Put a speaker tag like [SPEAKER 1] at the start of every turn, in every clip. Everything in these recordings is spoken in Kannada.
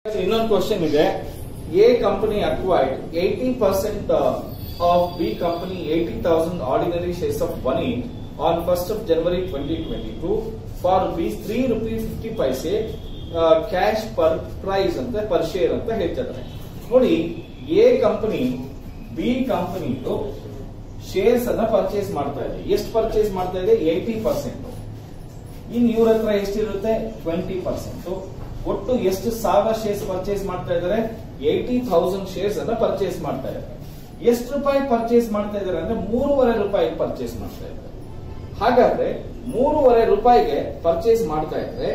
[SPEAKER 1] ಇನ್ನೊಂದು ಕ್ವಶನ್ ಇದೆ A company acquired eighty percent of B company eighty thousand ordinary shares of money on first of January twenty twenty two for rupees three rupee fifty paise cash per price ಅಂತ ಪರ್ ಶೇರ್ ಅಂತ ಹೇಳ್ತಿದ್ದಾರೆ ನೋಡಿ ಎ ಕಂಪನಿ ಬಿ ಕಂಪನಿದು ಶೇರ್ಸ್ ಅನ್ನ ಪರ್ಚೇಸ್ ಮಾಡ್ತಾ ಇದೆ ಎಷ್ಟು ಪರ್ಚೇಸ್ ಮಾಡ್ತಾ ಇದೆ ಏಟಿ ಪರ್ಸೆಂಟ್ ಇನ್ ಇವ್ರ ಹತ್ರ ಎಷ್ಟಿರುತ್ತೆ ಟ್ವೆಂಟಿ ಪರ್ಸೆಂಟ್ ಒಟ್ಟು ಎಷ್ಟು ಸಾವಿರ ಶೇರ್ಸ್ ಪರ್ಚೇಸ್ ಮಾಡ್ತಾ ಇದ್ದಾರೆ ಏಟಿ ಥೌಸಂಡ್ ಶೇರ್ಸ್ ಅನ್ನ ಪರ್ಚೇಸ್ ಮಾಡ್ತಾ ಇದ್ದಾರೆ ಎಷ್ಟು ರೂಪಾಯಿ ಪರ್ಚೇಸ್ ಮಾಡ್ತಾ ಇದ್ದಾರೆ ಅಂದ್ರೆ ಮೂರುವರೆ ರೂಪಾಯಿ ಪರ್ಚೇಸ್ ಮಾಡ್ತಾ ಇದ್ದಾರೆ ಹಾಗಾದ್ರೆ ಮೂರುವರೆ ರೂಪಾಯಿಗೆ ಪರ್ಚೇಸ್ ಮಾಡ್ತಾ ಇದ್ರೆ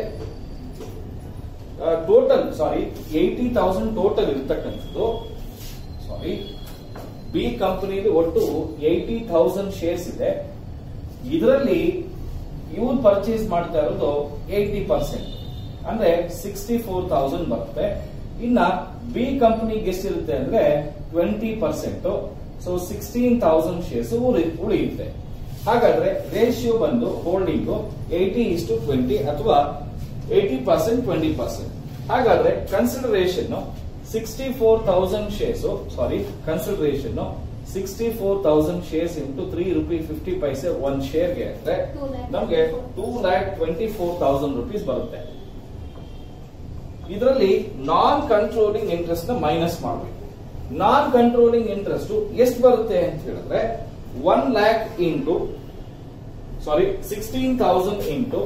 [SPEAKER 1] total sorry eighty thousand total ಇರ್ತಕ್ಕಂಥದ್ದು ಸಾರಿ ಬಿ ಕಂಪನಿದು ಒಟ್ಟು ಏಟಿ ಥೌಸಂಡ್ ಶೇರ್ಸ್ ಇದೆ ಇದರಲ್ಲಿ ಇವ್ರು ಪರ್ಚೇಸ್ ಮಾಡ್ತಾ ಇರೋದು ಏಟಿ ಪರ್ಸೆಂಟ್ ಅಂದ್ರೆ ಸಿಕ್ಸ್ಟಿ ಫೋರ್ ತೌಸಂಡ್ ಬರುತ್ತೆ ಇನ್ನ ಬಿ ಕಂಪನಿಗೆ ಎಷ್ಟಿರುತ್ತೆ ಅಂದ್ರೆ twenty percent so sixteen thousand shares ಉಳಿಯುತ್ತೆ ಹಾಗಾದ್ರೆ ರೇಷಿಯೋ ಬಂದು holding eighty is to twenty ಅಥವಾ ಏಟಿ ಪರ್ಸೆಂಟ್ ಟ್ವೆಂಟಿ ಪರ್ಸೆಂಟ್ ಹಾಗಾದ್ರೆ consideration sixty four thousand shares sorry consideration sixty four thousand shares into three rupee fifty paise ಒಂದ್ ಶೇರ್ಗೆ ಅಂದ್ರೆ ನಮಗೆ two lakh twenty four thousand rupees ಬರುತ್ತೆ ಇದರಲ್ಲಿ ನಾನ್ ಕಂಟ್ರೋಲಿಂಗ್ ಇಂಟ್ರೆಸ್ಟ್ ನ ಮೈನಸ್ ಮಾಡಬೇಕು ನಾನ್ ಕಂಟ್ರೋಲಿಂಗ್ ಇಂಟ್ರೆಸ್ಟ್ ಎಷ್ಟು ಬರುತ್ತೆ ಅಂತ ಹೇಳಿದ್ರೆ one lakh into sorry sixteen thousand into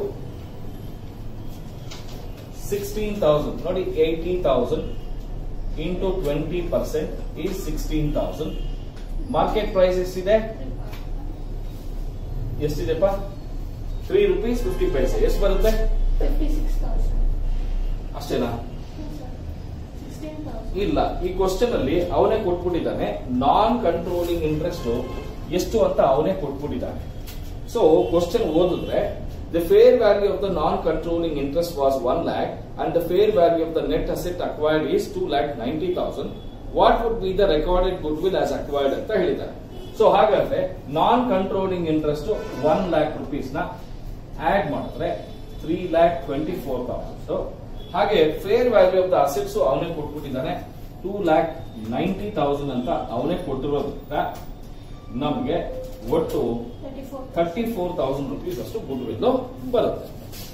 [SPEAKER 1] sixteen thousand ನೋಡಿ eighty thousand into twenty percent is sixteen thousand market price ಎಷ್ಟಿದೆ ಎಷ್ಟಿದೆಪ್ಪ ತ್ರೀ ರುಪೀಸ್ ಫಿಫ್ಟಿ ಪೈಸೆ ಎಷ್ಟು ಬರುತ್ತೆ ಅಷ್ಟೇನಾ ಇಲ್ಲ ಈ ಕ್ವಶನ್ ಅಲ್ಲಿ ಅವನೇ ಕೊಟ್ಬಿಟ್ಟಿದ್ದಾನೆ ನಾನ್ ಕಂಟ್ರೋಲಿಂಗ್ ಇಂಟ್ರೆಸ್ಟ್ ಎಷ್ಟು ಅಂತ ಅವನೇ ಕೊಟ್ಬಿಟ್ಟಿದ್ದಾನೆ ಸೊ ಕ್ವಶನ್ ಓದಿದ್ರೆ the fair value of the non controlling interest was one lakh and the fair value of the net asset acquired is two lakh ninety thousand what would be the recorded goodwill as acquired ಅಂತ ಹೇಳಿದ್ದಾರೆ ಸೊ ಹಾಗಾದ್ರೆ non controlling interest one lakh rupees ನ ಆಡ್ ಮಾಡಿದ್ರೆ three lakh twenty four thousand ಹಾಗೆ fair value of the assets ಅವನೇ ಕೊಟ್ಬಿಟ್ಟಿದ್ದಾನೆ ಟೂ ಲ್ಯಾಕ್ ನೈಂಟಿ ತೌಸಂಡ್ ಅಂತ ಅವನೇ ಕೊಟ್ಟಿರೋದ್ರಿಂದ ನಮಗೆ ಒಟ್ಟು ಥರ್ಟಿ ಫೋರ್ ತೌಸಂಡ್ ರುಪೀಸ್ ಅಷ್ಟು ಗುಡ್ ವಿಲ್ ಬರುತ್ತೆ